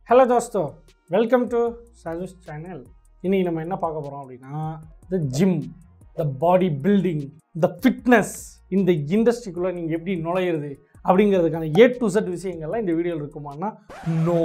Hello தோஸ்தோ welcome to சஜஸ் channel இன்னைக்கு நம்ம என்ன பார்க்க போகிறோம் அப்படின்னா the gym the body building the fitness இந்த இண்டஸ்ட்ரிக்குள்ளே நீங்கள் எப்படி நுழையிறது அப்படிங்கிறதுக்கான ஏ டு செட் விஷயங்கள்லாம் இந்த வீடியோவில் இருக்குமான்னா நோ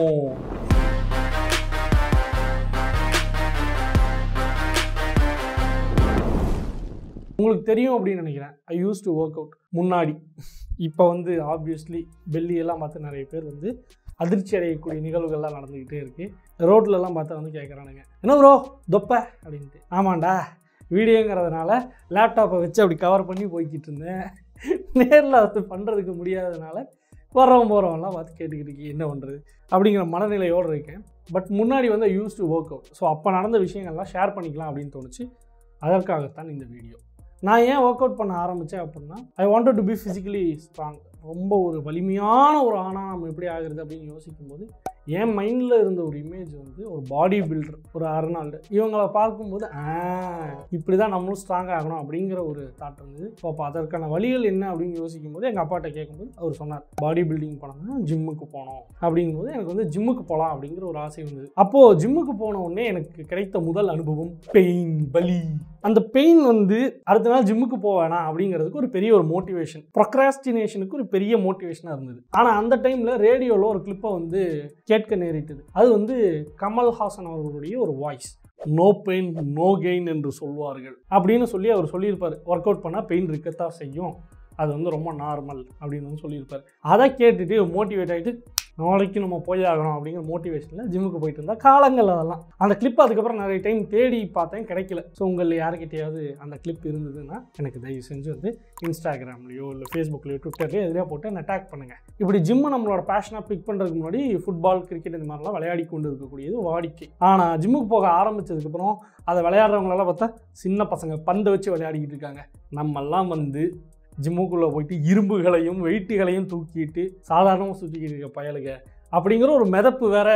உங்களுக்கு தெரியும் அப்படின்னு நினைக்கிறேன் I use to work out முன்னாடி இப்போ வந்து ஆப்வியஸ்லி எல்லாம் பார்த்து நிறைய பேர் வந்து அதிர்ச்சி அடையக்கூடிய நிகழ்வுகள்லாம் நடந்துக்கிட்டே இருக்குது ரோட்லலாம் பார்த்தா வந்து கேட்குறானுங்க என்ன ப்ரோ தொப்ப அப்படின்ட்டு ஆமாண்டா வீடியோங்கிறதுனால லேப்டாப்பை வச்சு அப்படி கவர் பண்ணி போய்கிட்டு இருந்தேன் நேரில் அது பண்ணுறதுக்கு முடியாததுனால வரவன் போகிறவன்லாம் பார்த்து கேட்டுக்கிட்டு இருக்கீங்க என்ன பண்ணுறது அப்படிங்கிற மனநிலையோடு இருக்கேன் பட் முன்னாடி வந்து use to work out so அப்போ நடந்த விஷயங்கள்லாம் ஷேர் பண்ணிக்கலாம் அப்படின்னு தோணுச்சு அதற்காகத்தான் இந்த வீடியோ நான் ஏன் ஒர்க் அவுட் பண்ண ஆரம்பித்தேன் அப்படின்னா I wanted to be physically strong ரொம்ப ஒரு வலிமையான ஒரு ஆணாக நம்ம எப்படி ஆகுறது அப்படின்னு யோசிக்கும்போது என் மைண்டில் இருந்த ஒரு இமேஜ் வந்து ஒரு பாடி பில்டர் ஒரு அர்னால்டு இவங்களை பார்க்கும்போது ஆ இப்படி தான் நம்மளும் ஸ்ட்ராங் ஆகணும் அப்படிங்கிற ஒரு தாட் இருந்தது ஸோ அப்போ அதற்கான வழிகள் என்ன அப்படின்னு யோசிக்கும் போது எங்கள் அப்பாட்ட கேட்கும்போது அவர் சொன்னார் பாடி பில்டிங் பண்ணணும்னா ஜிம்முக்கு போகணும் அப்படிங்கும்போது எனக்கு வந்து ஜிம்முக்கு போகலாம் அப்படிங்கிற ஒரு ஆசை வந்தது அப்போது ஜிம்முக்கு போன உடனே எனக்கு கிடைத்த முதல் அனுபவம் பெயின் வலி அந்த பெயின் வந்து அடுத்த நாள் ஜிம்முக்கு போவேனா அப்படிங்கிறதுக்கு ஒரு பெரிய ஒரு மோட்டிவேஷன் ப்ரொக்ராஸ்டினேஷனுக்கு ஒரு பெரிய மோட்டிவேஷனாக இருந்தது ஆனால் அந்த டைமில் ரேடியோவில் ஒரு கிளிப்பை வந்து கேட்க நேரிட்டது அது வந்து கமல்ஹாசன் அவர்களுடைய ஒரு voice no pain no gain என்று சொல்வார்கள் அப்படின்னு சொல்லி அவர் சொல்லியிருப்பார் ஒர்க் அவுட் பண்ணால் பெயின் இருக்கத்தான் செய்யும் அது வந்து ரொம்ப நார்மல் அப்படின்னு வந்து சொல்லியிருப்பார் அதை கேட்டுட்டு மோட்டிவேட் ஆகிட்டு நாளைக்கு நம்ம போய் ஆகணும் அப்படிங்கிற மோட்டிவேஷனில் ஜிம்முக்கு போயிட்டு இருந்தால் காலங்கள் அதெல்லாம் அந்த கிளிப் அதுக்கப்புறம் நிறைய டைம் தேடி பார்த்தேன் கிடைக்கல ஸோ உங்களில் யாருக்கிட்டையாவது அந்த கிளிப் இருந்ததுன்னா எனக்கு தயவு செஞ்சு வந்து இன்ஸ்டாகிராம்லையோ இல்லை ஃபேஸ்புக்லையோ ட்விட்டர்லையோ எதுலையோ போட்டு என்ன டேக் பண்ணுங்கள் இப்படி ஜிம்மை நம்மளோட பேஷனாக பிக் பண்ணுறதுக்கு முன்னாடி ஃபுட்பால் கிரிக்கெட் இந்த மாதிரிலாம் விளையாடி கொண்டு இருக்கக்கூடியது வாடிக்கை ஆனால் ஜிம்முக்கு போக ஆரம்பித்ததுக்கப்புறம் அதை விளையாடுறவங்களெல்லாம் பார்த்தா சின்ன பசங்க பந்தை வச்சு விளையாடிக்கிட்டு இருக்காங்க நம்மெல்லாம் வந்து ஜிம்முக்குள்ளே போயிட்டு இரும்புகளையும் வெயிட்டுகளையும் தூக்கிட்டு சாதாரணமாக சுற்றிக்கிட்டு இருக்க பயலுக அப்படிங்கிற ஒரு மிதப்பு வேற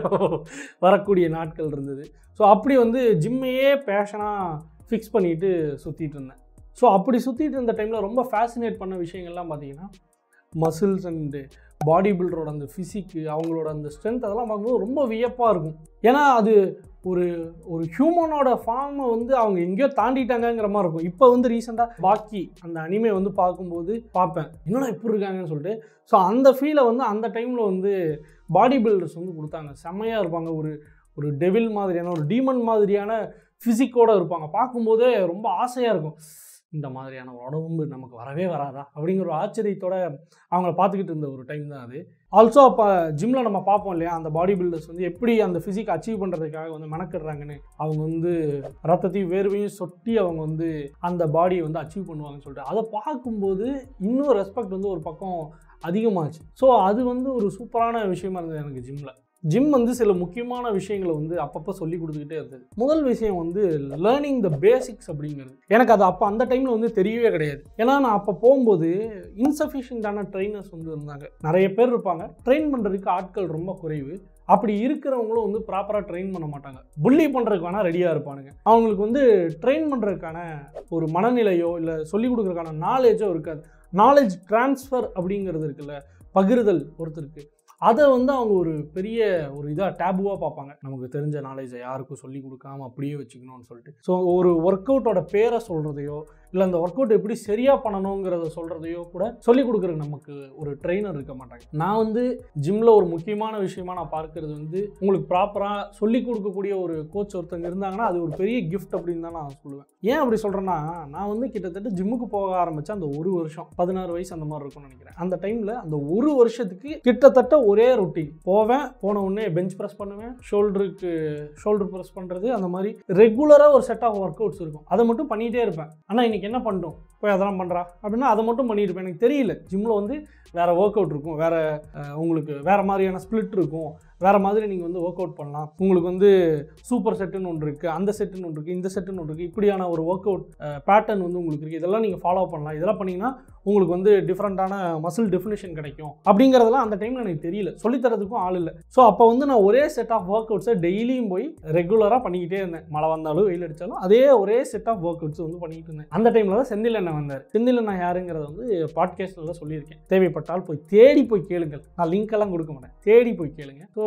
வரக்கூடிய நாட்கள் இருந்தது ஸோ அப்படி வந்து ஜிம்மையே பேஷனாக ஃபிக்ஸ் பண்ணிட்டு சுற்றிட்டு இருந்தேன் ஸோ அப்படி சுற்றிட்டு இருந்த டைமில் ரொம்ப ஃபேசினேட் பண்ண விஷயங்கள்லாம் பார்த்தீங்கன்னா மசில்ஸ் அண்டு பாடி பில்டரோட அந்த ஃபிசிக்கு அவங்களோட அந்த ஸ்ட்ரென்த் அதெல்லாம் பார்க்கும்போது ரொம்ப வியப்பாக இருக்கும் ஏன்னா அது ஒரு ஒரு ஹியூமனோட ஃபார்மை வந்து அவங்க எங்கேயோ தாண்டிட்டாங்கங்கிற மாதிரி இருக்கும் இப்போ வந்து ரீசெண்டாக பாக்கி அந்த அனிமே வந்து பார்க்கும்போது பார்ப்பேன் என்னடா இப்படி இருக்காங்கன்னு சொல்லிட்டு ஸோ அந்த ஃபீலை வந்து அந்த டைமில் வந்து பாடி பில்டர்ஸ் வந்து கொடுத்தாங்க செம்மையாக இருப்பாங்க ஒரு ஒரு டெவில் மாதிரியான ஒரு டீமன் மாதிரியான ஃபிசிக்கோடு இருப்பாங்க பார்க்கும்போதே ரொம்ப ஆசையாக இருக்கும் இந்த மாதிரியான ஒரு உடம்பு நமக்கு வரவே வராதா அப்படிங்கிற ஒரு ஆச்சரியத்தோட அவங்கள பார்த்துக்கிட்டு இருந்த ஒரு டைம் தான் அது ஆல்சோ அப்போ ஜிம்மில் நம்ம பார்ப்போம் இல்லையா அந்த பாடி பில்டர்ஸ் வந்து எப்படி அந்த ஃபிசிக் அச்சீவ் பண்ணுறதுக்காக வந்து மெனக்கிடுறாங்கன்னு அவங்க வந்து ரத்தத்தையும் வேர்வையும் சொட்டி அவங்க வந்து அந்த பாடியை வந்து அச்சீவ் பண்ணுவாங்கன்னு சொல்லிட்டு அதை பார்க்கும்போது இன்னும் ரெஸ்பெக்ட் வந்து ஒரு பக்கம் அதிகமாச்சு ஸோ அது வந்து ஒரு சூப்பரான விஷயமா இருந்தது எனக்கு ஜிம்மில் ஜிம் வந்து சில முக்கியமான விஷயங்களை வந்து அப்பப்போ சொல்லி கொடுத்துக்கிட்டே இருந்தது முதல் விஷயம் வந்து லேர்னிங் த பேசிக்ஸ் அப்படிங்கிறது எனக்கு அது அப்போ அந்த டைமில் வந்து தெரியவே கிடையாது ஏன்னா நான் அப்போ போகும்போது இன்சஃபிஷியண்டான ட்ரைனர்ஸ் வந்து இருந்தாங்க நிறைய பேர் இருப்பாங்க ட்ரெயின் பண்ணுறதுக்கு ஆட்கள் ரொம்ப குறைவு அப்படி இருக்கிறவங்களும் வந்து ப்ராப்பராக ட்ரெயின் பண்ண மாட்டாங்க புள்ளி பண்ணுறதுக்கு வேணால் ரெடியாக இருப்பானுங்க அவங்களுக்கு வந்து ட்ரெயின் பண்ணுறதுக்கான ஒரு மனநிலையோ இல்லை சொல்லிக் கொடுக்குறதுக்கான நாலேஜோ இருக்காது நாலேஜ் ட்ரான்ஸ்ஃபர் அப்படிங்கிறது இருக்குல்ல பகிர்தல் ஒருத்தருக்கு அதை வந்து அவங்க ஒரு பெரிய ஒரு இதாக டேபுவாக பார்ப்பாங்க நமக்கு தெரிஞ்ச நாலேஜை யாருக்கும் சொல்லி கொடுக்காம அப்படியே வச்சுக்கணும்னு சொல்லிட்டு ஸோ ஒரு ஒர்க் அவுட்டோட பேரை சொல்கிறதையோ இல்லை அந்த ஒர்க் அவுட் எப்படி சரியாக பண்ணணுங்கிறத சொல்கிறதையோ கூட சொல்லிக் கொடுக்குறதுக்கு நமக்கு ஒரு ட்ரெயினர் இருக்க மாட்டாங்க நான் வந்து ஜிம்மில் ஒரு முக்கியமான விஷயமா நான் பார்க்கறது வந்து உங்களுக்கு ப்ராப்பராக சொல்லிக் கொடுக்கக்கூடிய ஒரு கோச் ஒருத்தங்க இருந்தாங்கன்னா அது ஒரு பெரிய கிஃப்ட் அப்படின்னு தான் நான் சொல்லுவேன் ஏன் அப்படி சொல்கிறேன்னா நான் வந்து கிட்டத்தட்ட ஜிம்முக்கு போக ஆரம்பித்த அந்த ஒரு வருஷம் பதினாறு வயசு அந்த மாதிரி இருக்கும்னு நினைக்கிறேன் அந்த டைமில் அந்த ஒரு வருஷத்துக்கு கிட்டத்தட்ட ஒரே ரொட்டீன் போவேன் போன உடனே பெஞ்ச் ப்ரெஸ் பண்ணுவேன் ஷோல்டருக்கு ஷோல்டர் ப்ரெஸ் பண்ணுறது அந்த மாதிரி ரெகுலராக ஒரு செட் ஆஃப் ஒர்க் அவுட்ஸ் இருக்கும் அதை மட்டும் பண்ணிகிட்டே இருப்பேன் ஆனால் இன்றைக்கி என்ன பண்ணிட்டோம் போய் அதெல்லாம் பண்ணுறா அப்படின்னா அதை மட்டும் பண்ணியிருப்பேன் எனக்கு தெரியல ஜிம்மில் வந்து வேறு ஒர்க் அவுட் இருக்கும் வேறு உங்களுக்கு வேறு மாதிரியான ஸ்ப்ளிட் இருக்கும் வேறு மாதிரி நீங்கள் வந்து ஒர்க் அவுட் பண்ணலாம் உங்களுக்கு வந்து சூப்பர் செட்டுன்னு ஒன்று இருக்குது அந்த செட்டுன்னு ஒன்று இருக்குது இந்த செட்டுன்னு ஒன்று இருக்குது இப்படியான ஒரு ஒர்க் அவுட் பேட்டர்ன் வந்து உங்களுக்கு இருக்குது இதெல்லாம் நீங்கள் ஃபாலோ பண்ணலாம் இதெல்லாம் பண்ணிங்கன்னா உங்களுக்கு வந்து டிஃப்ரெண்ட்டான மசில் டெஃபினேஷன் கிடைக்கும் அப்படிங்கிறதெல்லாம் அந்த டைமில் எனக்கு தெரியல சொல்லித்தரதுக்கும் ஆள் இல்லை ஸோ அப்போ வந்து நான் ஒரே செட் ஆஃப் ஒர்க் அவுட்ஸை டெய்லியும் போய் ரெகுலராக பண்ணிக்கிட்டே இருந்தேன் மழை வந்தாலும் வெயில் அடித்தாலும் அதே ஒரே செட் ஆஃப் ஒர்க் அவுட்ஸ் வந்து பண்ணிக்கிட்டு இருந்தேன் அந்த டைமில் தான் செந்தில் அண்ணன் வந்தார் செந்தில் அண்ணன் யாருங்கிறத வந்து பாட்காஸ்ட்டில் சொல்லியிருக்கேன் தேவைப்பட்டால் போய் தேடி போய் கேளுங்கள் நான் லிங்க் எல்லாம் கொடுக்க மாட்டேன் தேடி போய் கேளுங்க ஸோ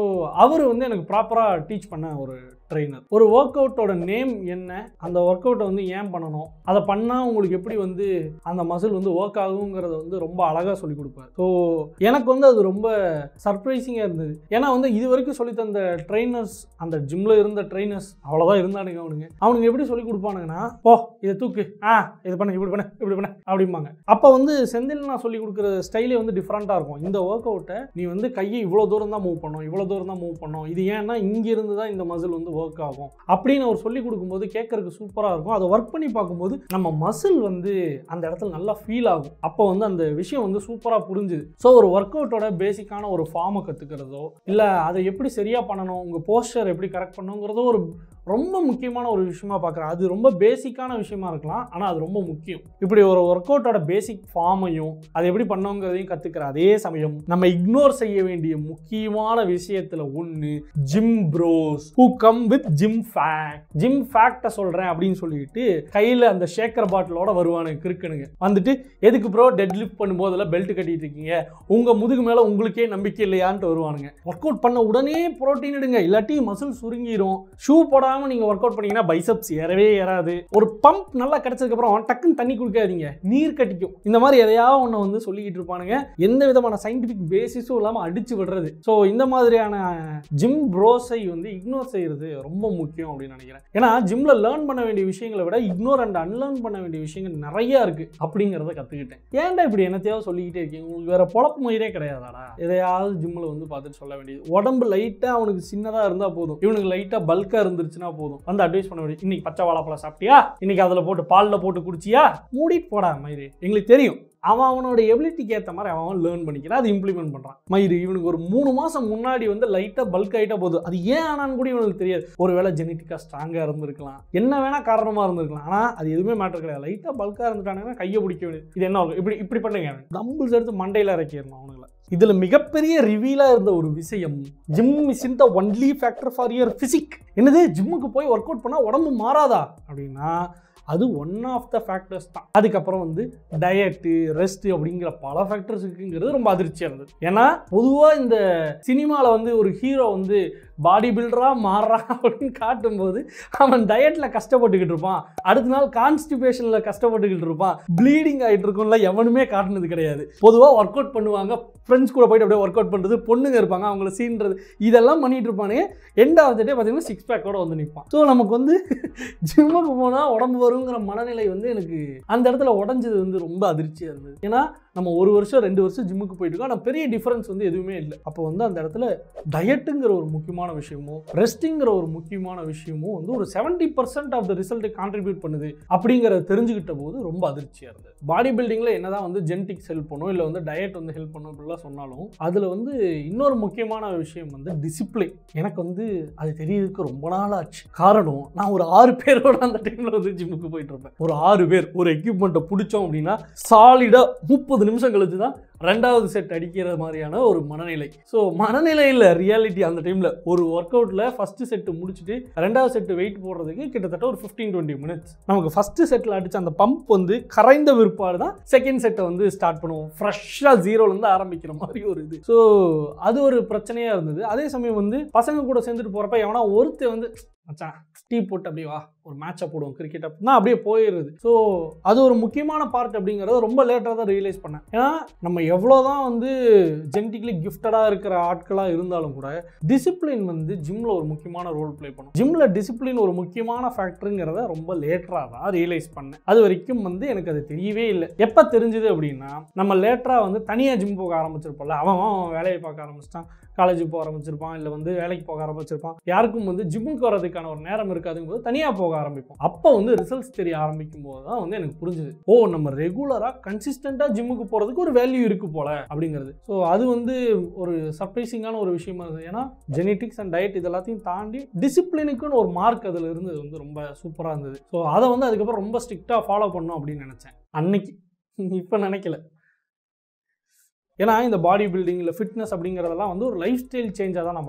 அவர் வந்து எனக்கு ப்ராப்பராக டீச் பண்ண ஒரு ட்ரெயினர் ஒரு ஒர்க் அவுட்டோட நேம் என்ன அந்த ஒர்க் அவுட்டை வந்து ஏன் பண்ணணும் அதை பண்ணால் உங்களுக்கு எப்படி வந்து அந்த மசில் வந்து ஒர்க் ஆகுங்கிறத வந்து ரொம்ப அழகாக சொல்லி கொடுப்பார் ஸோ எனக்கு வந்து அது ரொம்ப சர்ப்ரைசிங்காக இருந்தது ஏன்னா வந்து இது வரைக்கும் சொல்லி தந்த ட்ரெயினர்ஸ் அந்த ஜிம்மில் இருந்த ட்ரெயினர்ஸ் அவ்வளோதான் இருந்தானுங்க அவனுங்க அவனுங்க எப்படி சொல்லி கொடுப்பானுங்கன்னா ஓ இதை தூக்கு ஆ இது பண்ணு இப்படி பண்ணு இப்படி பண்ணு அப்படிம்பாங்க அப்போ வந்து செந்தில் நான் சொல்லி கொடுக்குற ஸ்டைலே வந்து டிஃப்ரெண்ட்டாக இருக்கும் இந்த ஒர்க் அவுட்டை நீ வந்து கையை இவ்வளோ தூரம் தான் மூவ் பண்ணும் இவ்வளோ தூரம் தான் மூவ் பண்ணும் இது ஏன்னா இங்கிருந்து தான் இந்த மசில் வந்து ஒர்க் ஆகும் அப்படின்னு அவர் சொல்லி கொடுக்கும்போது கேட்கறதுக்கு சூப்பராக இருக்கும் அதை ஒர்க் பண்ணி பார்க்கும்போது நம்ம மசில் வந்து அந்த இடத்துல நல்லா ஃபீல் ஆகும் அப்போ வந்து அந்த விஷயம் வந்து சூப்பராக புரிஞ்சுது ஸோ ஒரு ஒர்க் அவுட்டோட பேசிக்கான ஒரு ஃபார்மை கற்றுக்கிறதோ இல்லை அதை எப்படி சரியாக பண்ணணும் உங்கள் போஸ்டர் எப்படி கரெக்ட் பண்ணணுங்கிறதோ ஒரு ரொம்ப முக்கியமான ஒரு விஷயமா பார்க்குறேன் அது ரொம்ப பேசிக்கான விஷயமா இருக்கலாம் ஆனால் அது ரொம்ப முக்கியம் இப்படி ஒரு ஒர்க் அவுட்டோட பேசிக் ஃபார்மையும் அதை எப்படி பண்ணோங்கிறதையும் கற்றுக்கிற அதே சமயம் நம்ம இக்னோர் செய்ய வேண்டிய முக்கியமான விஷயத்தில் ஒன்று gym bros who come with gym fact gym ஃபேக்டை சொல்கிறேன் அப்படின்னு சொல்லிட்டு கையில் அந்த ஷேக்கர் பாட்டிலோட வருவானுங்க கிறுக்கணுங்க வந்துட்டு எதுக்கு ப்ரோ டெட் லிஃப்ட் பண்ணும்போதெல்லாம் பெல்ட் கட்டிட்டு இருக்கீங்க உங்கள் முதுகு மேலே உங்களுக்கே நம்பிக்கை இல்லையான்ட்டு வருவானுங்க ஒர்க் அவுட் பண்ண உடனே ப்ரோட்டீன் எடுங்க இல்லாட்டி மசில் சுருங்கிரும் ஷூ போடாமல் நீங்கள் ஒர்க் அவுட் பண்ணீங்கன்னா பைசப்ஸ் ஏறவே ஏறாது ஒரு பம்ப் நல்லா கிடைச்சதுக்கப்புறம் டக்குன்னு தண்ணி குடிக்காதீங்க நீர் கட்டிக்கும் இந்த மாதிரி எதையாவது ஒன்று வந்து சொல்லிக்கிட்டு இருப்பானுங்க எந்த விதமான சயின்டிஃபிக் பேசிஸும் இல்லாமல் அடிச்சு விடுறது ஸோ இந்த மாதிரியான ஜிம் ப்ரோஸை வந்து இக்னோர் செய்கிறது ரொம்ப முக்கியம் அப்படின்னு நினைக்கிறேன் ஏன்னா ஜிம்மில் லேர்ன் பண்ண வேண்டிய விஷயங்களை விட இக்னோர் அண்ட் அன்லேர்ன் பண்ண வேண்டிய விஷயங்கள் நிறைய இருக்குது அப்படிங்கிறத கற்றுக்கிட்டேன் ஏன்டா இப்படி என்னத்தையாவது சொல்லிக்கிட்டே இருக்கீங்க உங்களுக்கு வேற பொழப்பு மயிரே கிடையாதாடா எதையாவது ஜிம்மில் வந்து பார்த்துட்டு சொல்ல வேண்டியது உடம்பு லைட்டாக அவனுக்கு சின்னதாக இருந்தால் போதும் இவனுக்கு லைட்டாக பல்காக இருந்துருச்சுன்னா போதும் வந்து அட்வைஸ் பண்ண வேண்டியது இன்னைக்கு பச்சை வாழைப்பழம் சாப்பிட்டியா இன்னைக்கு அதில் போட்டு பாலில் போட்டு குடிச்சியா மூடிட்டு போடா மயிறு எங்களுக்கு தெரியும் அவன் அவனோட எபிலிட்டிக்கு ஏற்ற மாதிரி அவன் அவன் லேர்ன் பண்ணிக்கிறான் அதை இம்ப்ளிமெண்ட் பண்ணுறான் மயிறு இவனுக்கு ஒரு மூணு மாதம் முன்னாடி வந்து லைட்டாக பல்க் ஆகிட்டா போதும் அது ஏன் ஆனான்னு கூட இவனுக்கு தெரியாது ஒருவேளை ஜெனட்டிக்காக ஸ்ட்ராங்காக இருந்திருக்கலாம் என்ன வேணால் காரணமாக இருந்திருக்கலாம் ஆனால் அது எதுவுமே மேட்டர் கிடையாது லைட்டாக பல்காக இருந்துட்டானுங்கன்னா கையை பிடிக்க வேண்டியது இது என்ன ஆகும்? இப்படி இப்படி பண்ணுங்க டம்பிள்ஸ் எடுத்து மண்டையில் இறக்கிடணும் அவனுங்களை இதில் மிகப்பெரிய ரிவீலாக இருந்த ஒரு விஷயம் gym is in the only factor for your physique என்னது ஜிம்முக்கு போய் ஒர்க் அவுட் பண்ணால் உடம்பு மாறாதா அப்படின்னா அது ஒன் ஆஃப் த ஃபேக்டர்ஸ் தான் அதுக்கப்புறம் வந்து டயட்டு ரெஸ்ட் அப்படிங்கிற பல ஃபேக்டர்ஸ் இருக்குங்கிறது ரொம்ப அதிர்ச்சியாக இருந்தது ஏன்னா பொதுவாக இந்த சினிமாவில் வந்து ஒரு ஹீரோ வந்து பாடி பில்டராக மாறுறான் அப்படின்னு காட்டும்போது அவன் டயட்டில் கஷ்டப்பட்டுக்கிட்டு இருப்பான் அடுத்த நாள் கான்ஸ்டிபேஷனில் கஷ்டப்பட்டுக்கிட்டு இருப்பான் ப்ளீடிங் ஆகிட்டு இருக்கும்ல எவனுமே காட்டுனது கிடையாது பொதுவாக ஒர்க் அவுட் பண்ணுவாங்க ஃப்ரெண்ட்ஸ் கூட போயிட்டு அப்படியே ஒர்க் அவுட் பண்ணுறது பொண்ணுங்க இருப்பாங்க அவங்கள சீன்றது இதெல்லாம் பண்ணிட்டு இருப்பானுங்க எண்ட் ஆஃப் த டே பார்த்தீங்கன்னா சிக்ஸ் பேக்கோட வந்து நிற்பான் ஸோ நமக்கு வந்து ஜிம்முக்கு போனால் உடம்பு வருங்கிற மனநிலை வந்து எனக்கு அந்த இடத்துல உடஞ்சது வந்து ரொம்ப அதிர்ச்சியாக இருந்தது ஏன்னா நம்ம ஒரு வருஷம் ரெண்டு வருஷம் ஜிம்முக்கு போயிட்டு இருக்கோம் ஆனால் பெரிய டிஃபரன்ஸ் வந்து எதுவுமே இல்லை அப்போ வந்து அந்த இடத்துல டயட்டுங்கிற ஒரு முக்கியமான விஷயமும் ரெஸ்ட்டுங்கிற ஒரு முக்கியமான விஷயமும் வந்து ஒரு செவன்ட்டி பர்சன்ட் ஆஃப் த ரிசல்ட்டை கான்ட்ரிபியூட் பண்ணுது அப்படிங்கிறத தெரிஞ்சுக்கிட்ட போது ரொம்ப அதிர்ச்சியாக இருந்தது பாடி பில்டிங்கில் என்னதான் வந்து ஜெனட்டிக்ஸ் ஹெல்ப் பண்ணும் இல்லை வந்து டயட் வந்து ஹெல்ப் பண்ணும் அப்படிலாம் சொன்னாலும் அதில் வந்து இன்னொரு முக்கியமான விஷயம் வந்து டிசிப்ளின் எனக்கு வந்து அது தெரியறதுக்கு ரொம்ப நாள் ஆச்சு காரணம் நான் ஒரு ஆறு பேரோட அந்த டைமில் வந்து ஜிம்முக்கு போயிட்டு இருப்பேன் ஒரு ஆறு பேர் ஒரு எக்யூப்மெண்ட்டை பிடிச்சோம் அப்படின்னா சாலிடாக முப்பது நிமிஷம் கழிச்சு தான் ரெண்டாவது செட் அடிக்கிற மாதிரியான ஒரு மனநிலை ஸோ மனநிலையில் ரியாலிட்டி அந்த டைமில் ஒரு ஒர்க் அவுட்டில் ஃபஸ்ட்டு செட்டு முடிச்சுட்டு ரெண்டாவது செட்டு வெயிட் போடுறதுக்கு கிட்டத்தட்ட ஒரு ஃபிஃப்டீன் டுவெண்ட்டி மினிட்ஸ் நமக்கு ஃபஸ்ட்டு செட்டில் அடிச்ச அந்த பம்ப் வந்து கரைந்த விற்பாடு தான் செகண்ட் செட்டை வந்து ஸ்டார்ட் பண்ணுவோம் ஃப்ரெஷ்ஷாக ஜீரோலேருந்து ஆரம்பிக்கிற மாதிரி ஒரு இது ஸோ அது ஒரு பிரச்சனையாக இருந்தது அதே சமயம் வந்து பசங்க கூட சேர்ந்துட்டு போகிறப்ப எவனா ஒருத்தன் வந்து மச்சான் டீ போட்டு அப்படியே வா ஒரு மேட்சை போடுவோம் கிரிக்கெட் அப்படின்னா அப்படியே போயிடுறது ஸோ அது ஒரு முக்கியமான பார்ட் அப்படிங்கிறத ரொம்ப லேட்டாக தான் ரியலைஸ் பண்ணேன் ஏன்னா நம்ம எவ்வளோ தான் வந்து ஜெனட்டிக்லி கிஃப்டடாக இருக்கிற ஆட்களாக இருந்தாலும் கூட டிசிப்ளின் வந்து ஜிம்மில் ஒரு முக்கியமான ரோல் ப்ளே பண்ணும் ஜிம்மில் டிசிப்ளின் ஒரு முக்கியமான ஃபேக்டருங்கிறத ரொம்ப லேட்டராக தான் ரியலைஸ் பண்ணேன் அது வரைக்கும் வந்து எனக்கு அது தெரியவே இல்லை எப்போ தெரிஞ்சுது அப்படின்னா நம்ம லேட்டராக வந்து தனியாக ஜிம் போக ஆரம்பிச்சிருப்போம்ல அவன் அவன் வேலையை பார்க்க ஆரம்பிச்சிட்டான் காலேஜுக்கு போக ஆரம்பிச்சிருப்பான் இல்லை வந்து வேலைக்கு போக ஆரம்பிச்சிருப்பான் யாருக்கும் வந்து ஜிம்முக்கு வரதுக்கான ஒரு நேரம் இருக்காதுங்க போது தனியாக போக ஆரம்பிப்போம் அப்போ வந்து ரிசல்ட்ஸ் தெரிய ஆரம்பிக்கும் போது தான் வந்து எனக்கு புரிஞ்சுது ஓ நம்ம ரெகுலராக கன்சிஸ்டண்ட்டாக ஜிம்முக்கு போகிறதுக்கு ஒரு வேல்யூ இருக்கு போல அப்படிங்கிறது ஸோ அது வந்து ஒரு சர்ப்ரைசிங்கான ஒரு விஷயமா இருந்தது ஏன்னா ஜெனட்டிக்ஸ் அண்ட் டயட் இது எல்லாத்தையும் தாண்டி டிசிப்ளினுக்குன்னு ஒரு மார்க் அதில் இருந்தது வந்து ரொம்ப சூப்பராக இருந்தது ஸோ அதை வந்து அதுக்கப்புறம் ரொம்ப ஸ்ட்ரிக்டாக ஃபாலோ பண்ணோம் அப்படின்னு நினச்சேன் அன்னைக்கு இப்போ நினைக்கல ஏன்னா இந்த பாடி பில்டிங் இல்லை ஃபிட்னஸ் அப்படிங்கிறதெல்லாம் வந்து ஒரு லைஃப் ஸ்டைல் சேஞ்சாக தான் நான் பார்க்குறேன்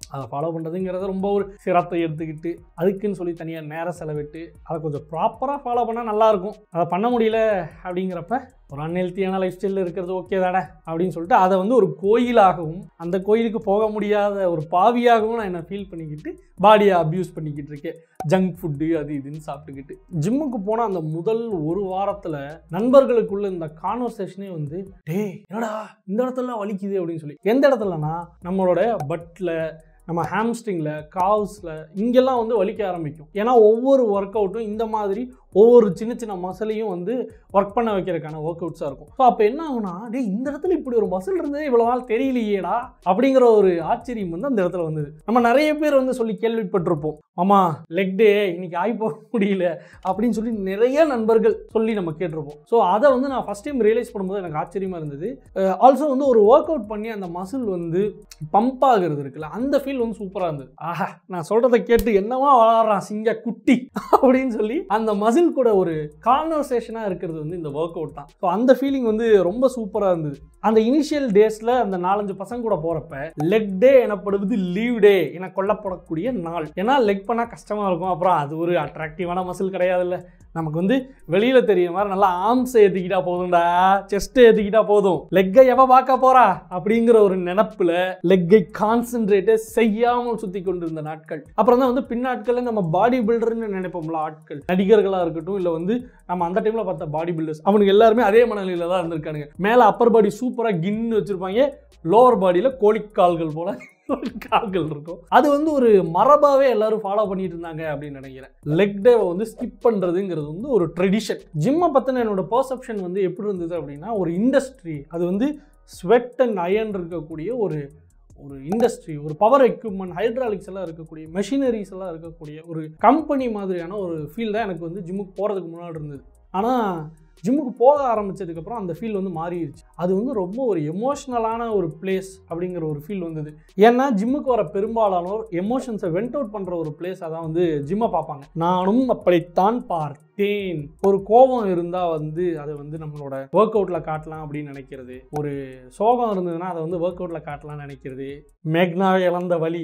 அதை ஃபாலோ பண்ணுறதுங்கிறத ரொம்ப ஒரு சிரத்தை எடுத்துக்கிட்டு அதுக்குன்னு சொல்லி தனியாக நேரம் செலவிட்டு அதை கொஞ்சம் ப்ராப்பராக ஃபாலோ பண்ணால் நல்லாயிருக்கும் அதை பண்ண முடியல அப்படிங்கிறப்ப ஒரு அன்ஹெல்த்தியான லைஃப் ஸ்டைலில் இருக்கிறது ஓகே தானே அப்படின்னு சொல்லிட்டு அதை வந்து ஒரு கோயிலாகவும் அந்த கோயிலுக்கு போக முடியாத ஒரு பாவியாகவும் நான் என்ன ஃபீல் பண்ணிக்கிட்டு பாடியை அப்யூஸ் பண்ணிக்கிட்டு இருக்கேன் ஜங்க் ஃபுட்டு அது இதுன்னு சாப்பிட்டுக்கிட்டு ஜிம்முக்கு போனால் அந்த முதல் ஒரு வாரத்தில் நண்பர்களுக்குள்ள இந்த கான்வர்சேஷனே வந்து டேய் என்னடா இந்த இடத்துல வலிக்குது அப்படின்னு சொல்லி எந்த இடத்துலனா நம்மளோட பட்டில் நம்ம ஹாம்ஸ்ட்ரிங்கில் காவ்ஸில் இங்கெல்லாம் வந்து வலிக்க ஆரம்பிக்கும் ஏன்னா ஒவ்வொரு ஒர்க் அவுட்டும் இந்த மாதிரி ஒவ்வொரு சின்ன சின்ன மசிலையும் வந்து ஒர்க் பண்ண வைக்கிறதுக்கான ஒர்க் அவுட்ஸாக இருக்கும் ஸோ அப்போ என்ன ஆகுனா டேய் இந்த இடத்துல இப்படி ஒரு மசில் இருந்ததே இவ்வளோ நாள் தெரியலையேடா அப்படிங்கிற ஒரு ஆச்சரியம் வந்து அந்த இடத்துல வந்தது நம்ம நிறைய பேர் வந்து சொல்லி கேள்விப்பட்டிருப்போம் ஆமா லெக் டே இன்னைக்கு ஆகி போக முடியல அப்படின்னு சொல்லி நிறைய நண்பர்கள் சொல்லி நம்ம கேட்டிருப்போம் ஸோ அதை வந்து நான் ஃபஸ்ட் டைம் ரியலைஸ் பண்ணும்போது எனக்கு ஆச்சரியமாக இருந்தது ஆல்சோ வந்து ஒரு ஒர்க் அவுட் பண்ணி அந்த மசில் வந்து பம்ப் ஆகுறது இருக்குல்ல அந்த ஃபீல் வந்து சூப்பராக இருந்தது ஆஹா நான் சொல்கிறத கேட்டு என்னவா வளர்றான் சிங்க குட்டி அப்படின்னு சொல்லி அந்த மசில் கூட ஒரு கான்வர்சேஷனாக இருக்கிறது வந்து இந்த ஒர்க் அவுட் தான் ஸோ அந்த ஃபீலிங் வந்து ரொம்ப சூப்பராக இருந்தது அந்த இனிஷியல் டேஸில் அந்த நாலஞ்சு பசங்க கூட போகிறப்ப லெக் டே எனப்படுவது லீவ் டே என கொல்லப்படக்கூடிய நாள் ஏன்னா லெக் பண்ணால் கஷ்டமாக இருக்கும் அப்புறம் அது ஒரு அட்ராக்டிவான மசில் கிடையாதுல்ல நமக்கு வந்து வெளியில் தெரியுற மாதிரி நல்லா ஆர்ம்ஸ் ஏற்றிக்கிட்டா போதும்டா செஸ்ட் ஏற்றிக்கிட்டா போதும் லெக்கை எவ பார்க்க போறா அப்படிங்கிற ஒரு நினப்பில் லெக்கை கான்சென்ட்ரேட்டே செய்யாமல் சுற்றி கொண்டிருந்த நாட்கள் அப்புறம் தான் வந்து பின்னாட்களில் நம்ம பாடி பில்டர்னு நினைப்போம்ல ஆட்கள் நடிகர்களாக இருக்கட்டும் இல்லை வந்து நம்ம அந்த டைமில் பார்த்த பாடி பில்டர்ஸ் அவனுக்கு எல்லாருமே அதே மனநிலையில் தான் இருந்திருக்கானுங்க மேலே அப்பர் பாடி சூப்பராக கின்னு வச்சுருப்பாங்க லோவர் பாடியில் கோழிக்கால்கள் போல கால்கள் இருக்கும் அது வந்து ஒரு மரபாவே எல்லாரும் ஃபாலோ பண்ணிட்டு இருந்தாங்க அப்படின்னு நினைக்கிறேன் லெக் டேவை வந்து ஸ்கிப் பண்ணுறதுங்கிறது வந்து ஒரு ட்ரெடிஷன் ஜிம்மை பற்றின என்னோட பர்செப்ஷன் வந்து எப்படி இருந்தது அப்படின்னா ஒரு இண்டஸ்ட்ரி அது வந்து ஸ்வெட் அண்ட் அயன் இருக்கக்கூடிய ஒரு ஒரு இண்டஸ்ட்ரி ஒரு பவர் எக்யூப்மெண்ட் ஹைட்ராலிக்ஸ் எல்லாம் இருக்கக்கூடிய மெஷினரிஸ் எல்லாம் இருக்கக்கூடிய ஒரு கம்பெனி மாதிரியான ஒரு ஃபீல் தான் எனக்கு வந்து ஜிம்முக்கு போகிறதுக்கு முன்னாடி இருந்தது ஆனால் ஜிம்முக்கு போக ஆரம்பிச்சதுக்கப்புறம் அந்த ஃபீல் வந்து மாறிடுச்சு அது வந்து ரொம்ப ஒரு எமோஷ்னலான ஒரு பிளேஸ் அப்படிங்கிற ஒரு ஃபீல் வந்தது ஏன்னா ஜிம்முக்கு வர பெரும்பாலானோர் எமோஷன்ஸை வெண்ட் அவுட் பண்ணுற ஒரு பிளேஸ் அதான் வந்து ஜிம்மை பார்ப்பாங்க நானும் அப்படித்தான் பார்த்தேன் ஒரு கோபம் இருந்தால் வந்து அதை வந்து நம்மளோட ஒர்க் அவுட்டில் காட்டலாம் அப்படின்னு நினைக்கிறது ஒரு சோகம் இருந்ததுன்னா அதை வந்து ஒர்க் அவுட்டில் காட்டலாம்னு நினைக்கிறது மேக்னா இழந்த வழி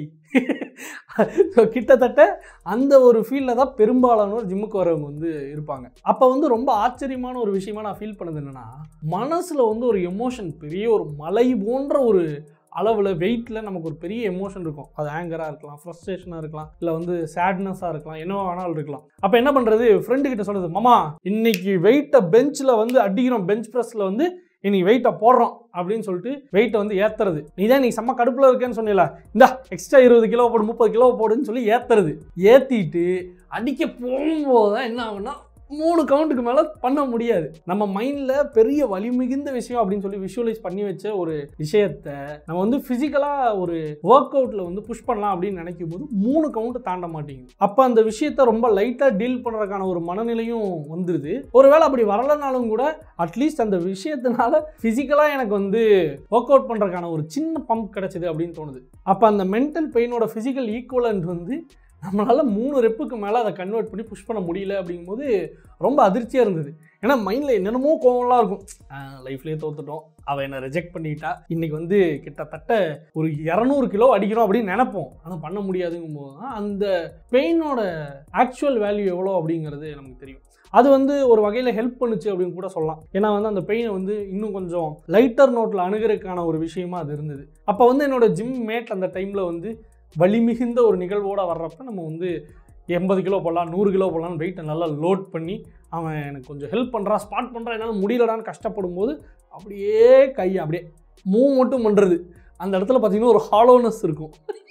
ஸோ கிட்டத்தட்ட அந்த ஒரு ஃபீல்டில் தான் பெரும்பாலானோர் ஜிம்முக்கு வரவங்க வந்து இருப்பாங்க அப்போ வந்து ரொம்ப ஆச்சரியமான ஒரு விஷயமா நான் ஃபீல் பண்ணது என்னென்னா மனசில் வந்து ஒரு எமோஷன் பெரிய ஒரு மலை போன்ற ஒரு அளவில் வெயிட்டில் நமக்கு ஒரு பெரிய எமோஷன் இருக்கும் அது ஆங்கராக இருக்கலாம் ஃப்ரஸ்ட்ரேஷனாக இருக்கலாம் இல்லை வந்து சேட்னஸாக இருக்கலாம் என்ன வேணாலும் இருக்கலாம் அப்போ என்ன பண்ணுறது ஃப்ரெண்டு கிட்ட சொல்கிறது மாமா இன்னைக்கு வெயிட்டை பெஞ்சில் வந்து அடிக்கிறோம் பெஞ்ச் ப்ரெஸ்ஸில் வந்து இன்னைக்கு வெயிட்டை போடுறோம் அப்படின்னு சொல்லிட்டு வெயிட்டை வந்து ஏற்றுறது நீ தான் நீ செம்ம கடுப்பில் இருக்கேன்னு சொன்னல இந்தா எக்ஸ்ட்ரா இருபது கிலோ போடு முப்பது கிலோ போடுன்னு சொல்லி ஏற்றுறது ஏற்றிட்டு அடிக்க போகும்போது தான் என்ன ஆகும்னா மூணு கவுண்ட்டுக்கு மேலே பண்ண முடியாது நம்ம மைண்டில் பெரிய வலி மிகுந்த விஷயம் அப்படின்னு சொல்லி விஷுவலைஸ் பண்ணி வச்ச ஒரு விஷயத்த நம்ம வந்து ஃபிசிக்கலாக ஒரு ஒர்க் அவுட்டில் வந்து புஷ் பண்ணலாம் அப்படின்னு நினைக்கும் போது மூணு கவுண்ட் தாண்ட மாட்டேங்குது அப்போ அந்த விஷயத்த ரொம்ப லைட்டாக டீல் பண்ணுறதுக்கான ஒரு மனநிலையும் வந்துடுது ஒருவேளை அப்படி வரலனாலும் கூட அட்லீஸ்ட் அந்த விஷயத்தினால ஃபிசிக்கலாக எனக்கு வந்து ஒர்க் அவுட் பண்ணுறதுக்கான ஒரு சின்ன பம்ப் கிடைச்சது அப்படின்னு தோணுது அப்போ அந்த மென்டல் பெயினோட ஃபிசிக்கல் ஈக்குவலண்ட் வந்து நம்மளால் மூணு ரெப்புக்கு மேலே அதை கன்வெர்ட் பண்ணி புஷ் பண்ண முடியல அப்படிங்கும்போது ரொம்ப அதிர்ச்சியாக இருந்தது ஏன்னா மைண்டில் என்னென்னமோ கோவம்லாம் இருக்கும் லைஃப்லேயே தோத்துட்டோம் அவள் என்னை ரிஜெக்ட் பண்ணிட்டா இன்றைக்கி வந்து கிட்டத்தட்ட ஒரு இரநூறு கிலோ அடிக்கிறோம் அப்படின்னு நினைப்போம் ஆனால் பண்ண முடியாதுங்கும் போது தான் அந்த பெயினோட ஆக்சுவல் வேல்யூ எவ்வளோ அப்படிங்கிறது நமக்கு தெரியும் அது வந்து ஒரு வகையில் ஹெல்ப் பண்ணுச்சு அப்படின்னு கூட சொல்லலாம் ஏன்னா வந்து அந்த பெயினை வந்து இன்னும் கொஞ்சம் லைட்டர் நோட்டில் அணுகிறதுக்கான ஒரு விஷயமா அது இருந்தது அப்போ வந்து என்னோட ஜிம் மேட் அந்த டைமில் வந்து வலி மிகுந்த ஒரு நிகழ்வோடு வர்றப்ப நம்ம வந்து எண்பது கிலோ போடலாம் நூறு கிலோ போடலாம்னு வெயிட்டை நல்லா லோட் பண்ணி அவன் எனக்கு கொஞ்சம் ஹெல்ப் பண்ணுறான் ஸ்பாட் பண்ணுறான் என்னால் முடியலடான்னு கஷ்டப்படும் போது அப்படியே கையை அப்படியே மூவ் மட்டும் பண்ணுறது அந்த இடத்துல பார்த்தீங்கன்னா ஒரு ஹாலோனஸ் இருக்கும்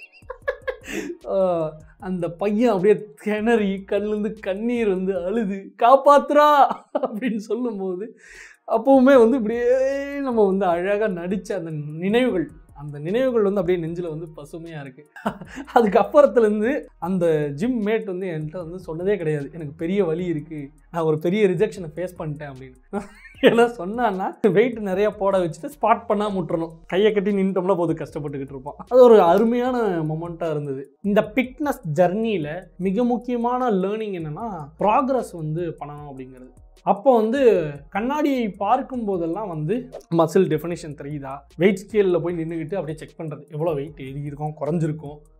ஆஹ் அந்த பையன் அப்படியே கிணறி கண்ணுலேருந்து கண்ணீர் வந்து அழுது காப்பாத்துறா அப்படின்னு சொல்லும்போது அப்போவுமே வந்து இப்படியே நம்ம வந்து அழகாக நடித்த அந்த நினைவுகள் அந்த நினைவுகள் வந்து அப்படியே நெஞ்சில் வந்து பசுமையாக இருக்குது அதுக்கப்புறத்துலேருந்து அந்த ஜிம் மேட் வந்து என்கிட்ட வந்து சொன்னதே கிடையாது எனக்கு பெரிய வலி இருக்குது நான் ஒரு பெரிய ரிஜெக்ஷனை ஃபேஸ் பண்ணிட்டேன் அப்படின்னு ஏன்னா சொன்னான்னா வெயிட் நிறைய போட வச்சுட்டு ஸ்பாட் பண்ணால் முட்டுறணும் கையை கட்டி நின்ட்டோம்னா போது கஷ்டப்பட்டுக்கிட்டு இருப்போம் அது ஒரு அருமையான மொமெண்ட்டாக இருந்தது இந்த ஃபிட்னஸ் ஜர்னியில் மிக முக்கியமான லேர்னிங் என்னென்னா ப்ராக்ரஸ் வந்து பண்ணணும் அப்படிங்கிறது அப்போ வந்து கண்ணாடியை பார்க்கும் போதெல்லாம் வந்து மசில் டெஃபினேஷன் தெரியுதா வெயிட் ஸ்கேலில் போய் நின்றுக்கிட்டு அப்படியே செக் பண்ணுறது எவ்வளோ வெயிட் ஏறியிருக்கோம் குறைஞ்சிருக்கும்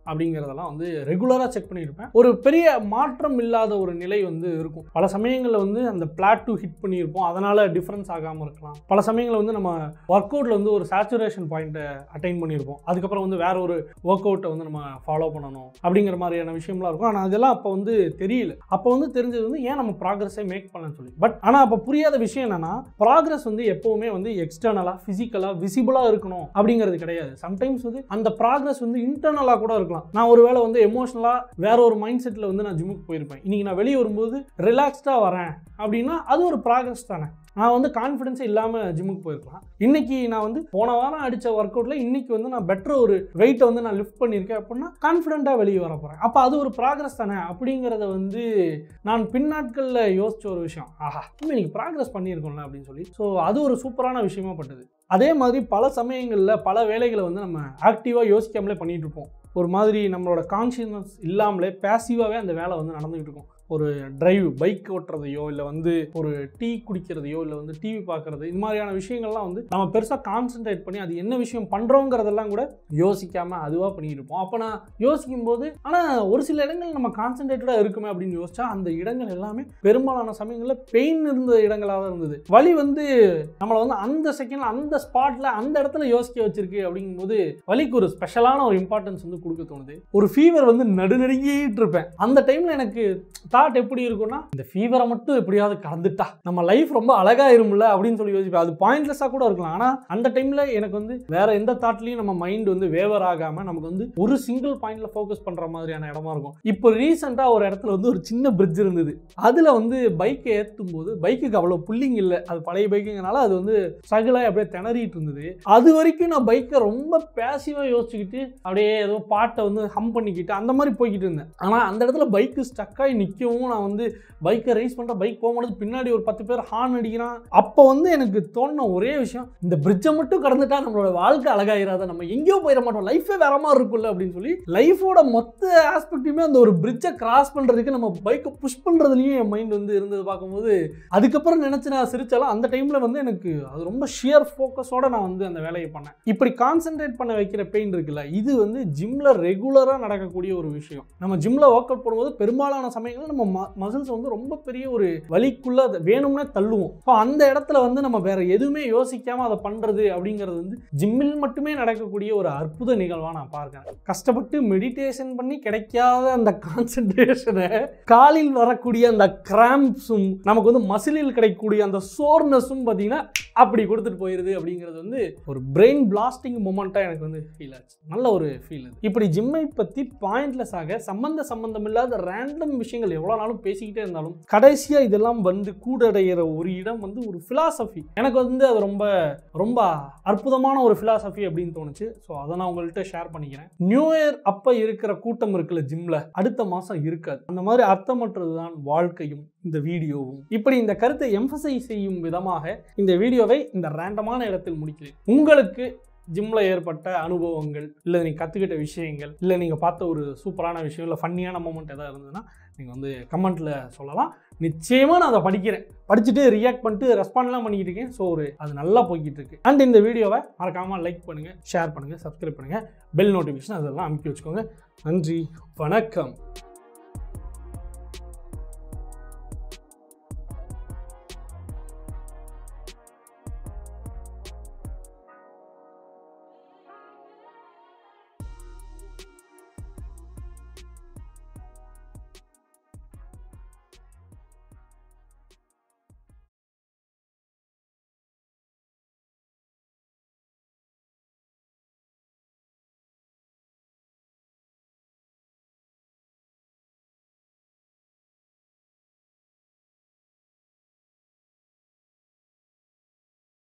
அப்படிங்கிறதெல்லாம் வந்து ரெகுலராக செக் பண்ணியிருப்பேன் ஒரு பெரிய மாற்றம் இல்லாத ஒரு நிலை வந்து இருக்கும் பல சமயங்களில் வந்து அந்த பிளாட்டூ ஹிட் பண்ணியிருப்போம் அதனால் டிஃப்ரென்ஸ் ஆகாமல் இருக்கலாம் பல சமயங்களில் வந்து நம்ம ஒர்க் அவுட்டில் வந்து ஒரு சேச்சுரேஷன் பாயிண்ட்டை அட்டைன் பண்ணியிருப்போம் அதுக்கப்புறம் வந்து வேற ஒரு ஒர்க் அவுட்டை வந்து நம்ம ஃபாலோ பண்ணணும் அப்படிங்கிற மாதிரியான விஷயம்லாம் இருக்கும் ஆனால் அதெல்லாம் அப்போ வந்து தெரியல அப்போ வந்து தெரிஞ்சது வந்து ஏன் நம்ம ப்ராக்ரஸை மேக் பண்ணன்னு சொல்லி பட் ஆனால் அப்போ புரியாத விஷயம் என்னன்னா ப்ராக்ரஸ் வந்து எப்போவுமே வந்து எக்ஸ்டர்னலாக ஃபிசிக்கலாக விசிபிளாக இருக்கணும் அப்படிங்கிறது கிடையாது சம்டைம்ஸ் வந்து அந்த ப்ராக்ரஸ் வந்து இன்டர்னலாக கூட இருக்கலாம் நான் ஒருவேளை வந்து எமோஷனலாக வேற ஒரு மைண்ட் செட்டில் வந்து நான் ஜிம்முக்கு போயிருப்பேன் இன்னைக்கு நான் வெளியே வரும்போது ரிலாக்ஸ்டாக வரேன் அப்படின்னா அது ஒரு ப்ராக்ரஸ் தானே நான் வந்து கான்ஃபிடன்ஸே இல்லாமல் ஜிம்முக்கு போயிருக்கலாம் இன்னைக்கு நான் வந்து போன வாரம் அடித்த ஒர்க் அவுட்டில் இன்னைக்கு வந்து நான் பெட்டர் ஒரு வெயிட்டை வந்து நான் லிஃப்ட் பண்ணியிருக்கேன் அப்படின்னா கான்ஃபிடென்ட்டாக வெளியே வர போகிறேன் அப்போ அது ஒரு ப்ராக்ரஸ் தானே அப்படிங்கிறத வந்து நான் பின்னாட்களில் யோசிச்ச ஒரு விஷயம் ஆஹா இன்னைக்கு ப்ராக்ரஸ் பண்ணியிருக்கோம்ல அப்படின்னு சொல்லி ஸோ அது ஒரு சூப்பரான விஷயமா பட்டது அதே மாதிரி பல சமயங்களில் பல வேலைகளை வந்து நம்ம ஆக்டிவாக யோசிக்காமலே பண்ணிட்டு இருப்போம் ஒரு மாதிரி நம்மளோட கான்ஷியஸ்னஸ் இல்லாமலே பேசிவாகவே அந்த வேலை வந்து நடந்துகிட்டு இருக்கும் ஒரு டிரைவ் பைக் ஓட்டுறதையோ இல்லை வந்து ஒரு டீ குடிக்கிறதையோ இல்லை வந்து டிவி பார்க்குறது இது மாதிரியான விஷயங்கள்லாம் வந்து நம்ம பெருசாக கான்சென்ட்ரேட் பண்ணி அது என்ன விஷயம் பண்ணுறோங்கிறதெல்லாம் கூட யோசிக்காமல் அதுவாக பண்ணிட்டு இருப்போம் அப்போ நான் யோசிக்கும் போது ஆனால் ஒரு சில இடங்கள் நம்ம கான்சென்ட்ரேட்டடாக இருக்குமே அப்படின்னு யோசிச்சா அந்த இடங்கள் எல்லாமே பெரும்பாலான சமயங்களில் பெயின் இருந்த இடங்களாக தான் இருந்தது வலி வந்து நம்மளை வந்து அந்த செகண்டில் அந்த ஸ்பாட்டில் அந்த இடத்துல யோசிக்க வச்சிருக்கு அப்படிங்கும்போது வலிக்கு ஒரு ஸ்பெஷலான ஒரு இம்பார்ட்டன்ஸ் வந்து கொடுக்க தோணுது ஒரு ஃபீவர் வந்து நடுநடுங்கிட்டு இருப்பேன் அந்த டைமில் எனக்கு தாட் எப்படி இருக்கும்னா இந்த ஃபீவரை மட்டும் எப்படியாவது கடந்துட்டா நம்ம லைஃப் ரொம்ப அழகா இருமுல்ல அப்படின்னு சொல்லி யோசிப்பேன் அது பாயிண்ட்லெஸ்ஸாக கூட இருக்கலாம் ஆனால் அந்த டைமில் எனக்கு வந்து வேற எந்த தாட்லையும் நம்ம மைண்ட் வந்து வேவர் ஆகாமல் நமக்கு வந்து ஒரு சிங்கிள் பாயிண்ட்ல ஃபோக்கஸ் பண்ணுற மாதிரியான இடமா இருக்கும் இப்போ ரீசெண்டாக ஒரு இடத்துல வந்து ஒரு சின்ன பிரிட்ஜ் இருந்தது அதில் வந்து பைக்கை ஏற்றும் போது பைக்குக்கு அவ்வளோ புல்லிங் இல்லை அது பழைய பைக்குங்கனால அது வந்து ஸ்ட்ரகிளாக அப்படியே திணறிட்டு இருந்தது அது வரைக்கும் நான் பைக்கை ரொம்ப பேசிவாக யோசிச்சுக்கிட்டு அப்படியே ஏதோ பாட்டை வந்து ஹம் பண்ணிக்கிட்டு அந்த மாதிரி போய்கிட்டு இருந்தேன் ஆனால் அந்த இடத்துல பைக்கு ஸ்டக்காகி நிற்கவும் நான் வந்து பைக்கை ரைஸ் பண்ணுற பைக் போகும்போது பின்னாடி ஒரு பத்து பேர் ஹார்ன் அடிக்கிறான் அப்போ வந்து எனக்கு தோணுன ஒரே விஷயம் இந்த பிரிட்ஜை மட்டும் கடந்துட்டா நம்மளோட வாழ்க்கை அழகாயிராத நம்ம எங்கேயோ போயிட மாட்டோம் லைஃபே வேற மாதிரி இருக்கும்ல அப்படின்னு சொல்லி லைஃபோட மொத்த ஆஸ்பெக்ட்டுமே அந்த ஒரு பிரிட்ஜை கிராஸ் பண்ணுறதுக்கு நம்ம பைக்கை புஷ் பண்ணுறதுலையும் என் மைண்ட் வந்து இருந்தது பார்க்கும்போது அதுக்கப்புறம் நினச்சி நான் சிரிச்சாலும் அந்த டைமில் வந்து எனக்கு அது ரொம்ப ஷியர் ஃபோக்கஸோட நான் வந்து அந்த வேலையை பண்ணேன் இப்படி கான்சென்ட்ரேட் பண்ண வைக்கிற பெயின் இருக்குல்ல இது வந்து ஜிம்மில் ரெகுலராக நடக்கக்கூடிய ஒரு விஷயம் நம்ம ஜிம்மில் ஒர்க் அவுட் பண்ணும்போது பெரும்பாலான சமயங்களில் நம்ம மசில்ஸ் வந்து ரொம்ப பெரிய ஒரு வலிக்குள்ள அதை வேணும்னே தள்ளுவோம் இப்போ அந்த இடத்துல வந்து நம்ம வேற எதுவுமே யோசிக்காம அதை பண்றது அப்படிங்கிறது வந்து ஜிம்மில் மட்டுமே நடக்கக்கூடிய ஒரு அற்புத நிகழ்வா நான் பார்க்கிறேன் கஷ்டப்பட்டு மெடிடேஷன் பண்ணி கிடைக்காத அந்த கான்சென்ட்ரேஷனை காலில் வரக்கூடிய அந்த கிராம்ப்ஸும் நமக்கு வந்து மசிலில் கிடைக்கக்கூடிய அந்த சோர்னஸும் பார்த்தீங்கன்னா அப்படி கொடுத்துட்டு போயிருது அப்படிங்கிறது வந்து ஒரு பிரெயின் பிளாஸ்டிங் மூமெண்ட்டாக எனக்கு வந்து ஃபீல் ஆச்சு நல்ல ஒரு ஃபீல் இது இப்படி ஜிம்மை பற்றி பாயிண்ட்லெஸ் ஆக சம்பந்த சம்பந்தம் இல்லாத ரேண்டம் விஷயங்கள் எவ்வளோ நாளும் பேசிக்கிட்டே இருந்தாலும் கடைசியாக இதெல்லாம் வந்து கூடடைகிற ஒரு இடம் வந்து ஒரு ஃபிலாசபி எனக்கு வந்து அது ரொம்ப ரொம்ப அற்புதமான ஒரு ஃபிலாசபி அப்படின்னு தோணுச்சு ஸோ அதை நான் உங்கள்கிட்ட ஷேர் பண்ணிக்கிறேன் நியூ இயர் அப்போ இருக்கிற கூட்டம் இருக்குல்ல ஜிம்ல அடுத்த மாதம் இருக்காது அந்த மாதிரி அர்த்தமற்றது தான் வாழ்க்கையும் இந்த வீடியோவும் இப்படி இந்த கருத்தை எம்பசைஸ் செய்யும் விதமாக இந்த வீடியோவை இந்த ரேண்டமான இடத்தில் முடிக்கிறேன் உங்களுக்கு ஜிம்மில் ஏற்பட்ட அனுபவங்கள் இல்லை நீங்கள் கற்றுக்கிட்ட விஷயங்கள் இல்லை நீங்கள் பார்த்த ஒரு சூப்பரான விஷயம் இல்லை ஃபன்னியான மூமெண்ட் எதாவது இருந்ததுன்னா நீங்கள் வந்து கமெண்ட்டில் சொல்லலாம் நிச்சயமாக நான் அதை படிக்கிறேன் படிச்சுட்டு ரியாக்ட் பண்ணிட்டு ரெஸ்பாண்ட்லாம் பண்ணிக்கிட்டு இருக்கேன் ஸோ ஒரு அது நல்லா போய்கிட்டு இருக்கு அண்ட் இந்த வீடியோவை மறக்காமல் லைக் பண்ணுங்கள் ஷேர் பண்ணுங்கள் சப்ஸ்கிரைப் பண்ணுங்கள் பெல் நோட்டிஃபிகேஷன் அதெல்லாம் அமுக்கி வச்சுக்கோங்க நன்றி வணக்கம்